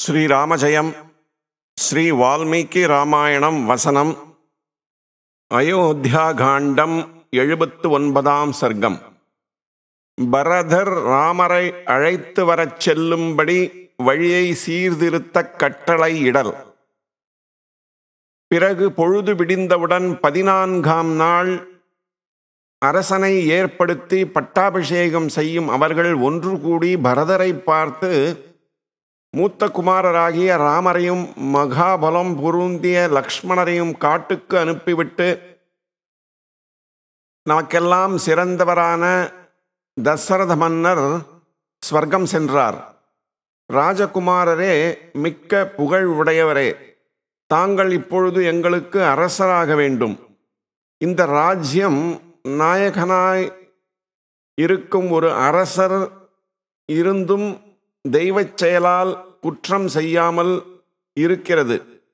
ஸ்ரீராமஜயம் ஸ்ரீ வால்மீகி ராமாயணம் வசனம் அயோத்தியாகாண்டம் எழுபத்து ஒன்பதாம் சர்க்கம் பரதர் ராமரை அழைத்து வரச் செல்லும்படி வழியை சீர்திருத்தக் கட்டளை இடல் பிறகு பொழுது விடிந்தவுடன் பதினான்காம் நாள் அரசனை ஏற்படுத்தி பட்டாபிஷேகம் செய்யும் அவர்கள் ஒன்று கூடி பரதரை பார்த்து மூத்த குமாரராகிய ராமரையும் மகாபலம் பொருந்திய லக்ஷ்மணரையும் காட்டுக்கு அனுப்பிவிட்டு நமக்கெல்லாம் சிறந்தவரான தசரத மன்னர் ஸ்வர்க்கம் சென்றார் ராஜகுமாரரே மிக்க புகழ் உடையவரே தாங்கள் இப்பொழுது எங்களுக்கு அரசராக வேண்டும் இந்த ராஜ்யம் நாயகனாய் இருக்கும் ஒரு அரசர் இருந்தும் தெய்வச் செயலால் குற்றம் செய்யாமல் இருக்கிறது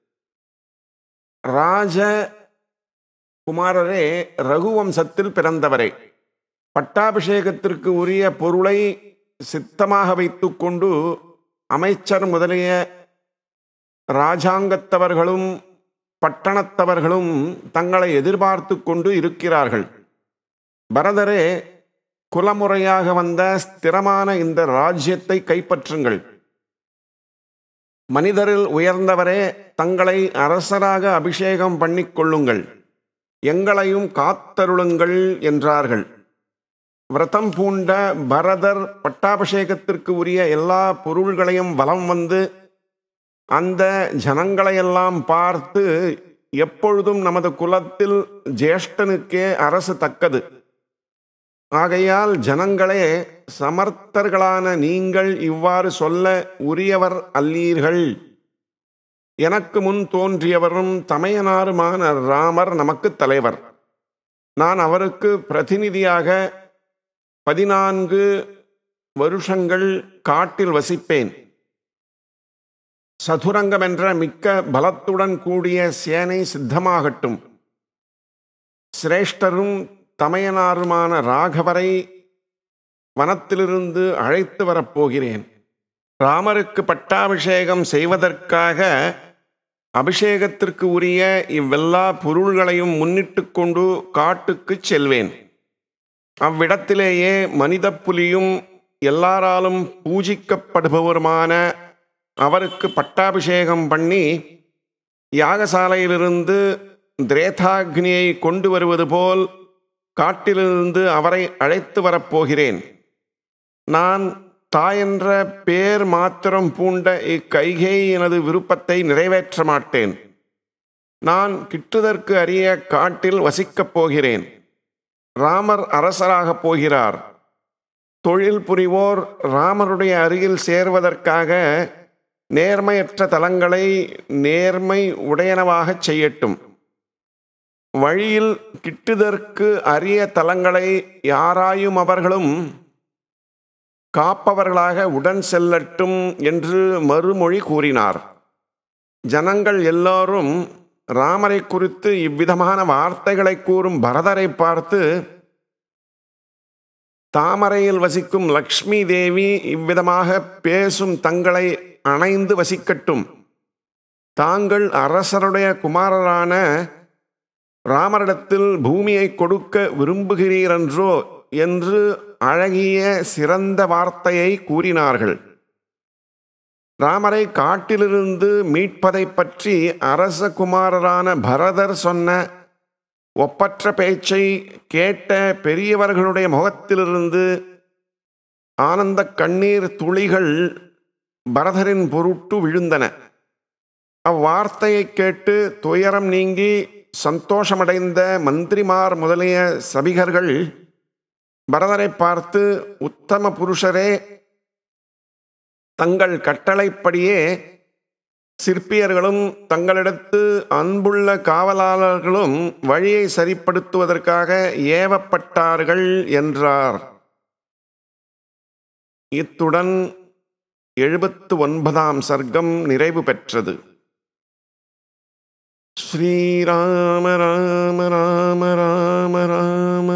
ராஜ குமாரரே ரகுவம்சத்தில் பிறந்தவரே பட்டாபிஷேகத்திற்கு உரிய பொருளை சித்தமாக வைத்துக்கொண்டு அமைச்சர் முதலிய ராஜாங்கத்தவர்களும் பட்டணத்தவர்களும் தங்களை எதிர்பார்த்து கொண்டு இருக்கிறார்கள் பரதரே குலமுறையாக வந்த ஸ்திரமான இந்த ராஜ்யத்தை கைப்பற்றுங்கள் மனிதரில் உயர்ந்தவரே தங்களை அரசராக அபிஷேகம் பண்ணிக்கொள்ளுங்கள் எங்களையும் காத்தருளுங்கள் என்றார்கள் விரதம் பூண்ட பரதர் பட்டாபிஷேகத்திற்கு உரிய எல்லா பொருள்களையும் வலம் வந்து அந்த ஜனங்களையெல்லாம் பார்த்து எப்பொழுதும் நமது குலத்தில் ஜேஷ்டனுக்கே அரசு தக்கது ஆகையால் ஜனங்களே சமர்த்தர்களான நீங்கள் இவ்வாறு சொல்ல உரியவர் அல்லீர்கள் எனக்கு முன் தோன்றியவரும் தமையனாருமான ராமர் நமக்கு தலைவர் நான் அவருக்கு பிரதிநிதியாக பதினான்கு வருஷங்கள் காட்டில் வசிப்பேன் சதுரங்கம் என்ற மிக்க பலத்துடன் கூடிய சேனை சித்தமாகட்டும் சிரேஷ்டரும் தமையனாருமான ராகவரை வனத்திலிருந்து அழைத்து வரப்போகிறேன் ராமருக்கு பட்டாபிஷேகம் செய்வதற்காக அபிஷேகத்திற்கு உரிய இவ்வெல்லா பொருள்களையும் முன்னிட்டு கொண்டு காட்டுக்குச் செல்வேன் அவ்விடத்திலேயே மனித புலியும் எல்லாராலும் பூஜிக்கப்படுபவருமான அவருக்கு பட்டாபிஷேகம் பண்ணி யாகசாலையிலிருந்து திரேதாக்னியை கொண்டு வருவது போல் காட்டிலிருந்து அவரை அழைத்து வரப்போகிறேன் நான் தாயென்ற பேர் மாத்திரம் பூண்ட இக்கைகை எனது விருப்பத்தை நிறைவேற்ற மாட்டேன் நான் கிட்டுதற்கு அறிய காட்டில் வசிக்கப் போகிறேன் ராமர் அரசராகப் போகிறார் தொழில் புரிவோர் ராமருடைய அருகில் சேர்வதற்காக நேர்மையற்ற தலங்களை நேர்மை உடையனவாகச் செய்யட்டும் வழியில் கிட்டுதற்கு அரிய தலங்களை யாராயும் அவர்களும் காப்பவர்களாக உடன் செல்லட்டும் என்று மறுமொழி கூறினார் ஜனங்கள் எல்லாரும் ராமரை குறித்து இவ்விதமான வார்த்தைகளை கூறும் பரதரை பார்த்து தாமரையில் வசிக்கும் லக்ஷ்மி தேவி இவ்விதமாக பேசும் தங்களை அணைந்து வசிக்கட்டும் தாங்கள் அரசருடைய குமாரரான ராமரிடத்தில் பூமியை கொடுக்க விரும்புகிறீரன்றோ என்று அழகிய சிறந்த வார்த்தையை கூறினார்கள் ராமரை காட்டிலிருந்து மீட்பதை பற்றி அரச குமாரரான பரதர் சொன்ன ஒப்பற்ற பேச்சை கேட்ட பெரியவர்களுடைய முகத்திலிருந்து ஆனந்த கண்ணீர் துளிகள் பரதரின் பொருட்டு விழுந்தன அவ்வார்த்தையை கேட்டு துயரம் நீங்கி சந்தோஷமடைந்த மந்திரிமார் முதலிய சபிகர்கள் பரதரை பார்த்து உத்தம புருஷரே தங்கள் கட்டளைப்படியே சிற்பியர்களும் தங்களிடத்து அன்புள்ள காவலாளர்களும் வழியை சரிப்படுத்துவதற்காக ஏவப்பட்டார்கள் என்றார் இத்துடன் எழுபத்து ஒன்பதாம் சர்க்கம் நிறைவு பெற்றது ஸ்ரீராம ராம ராம ராம ராம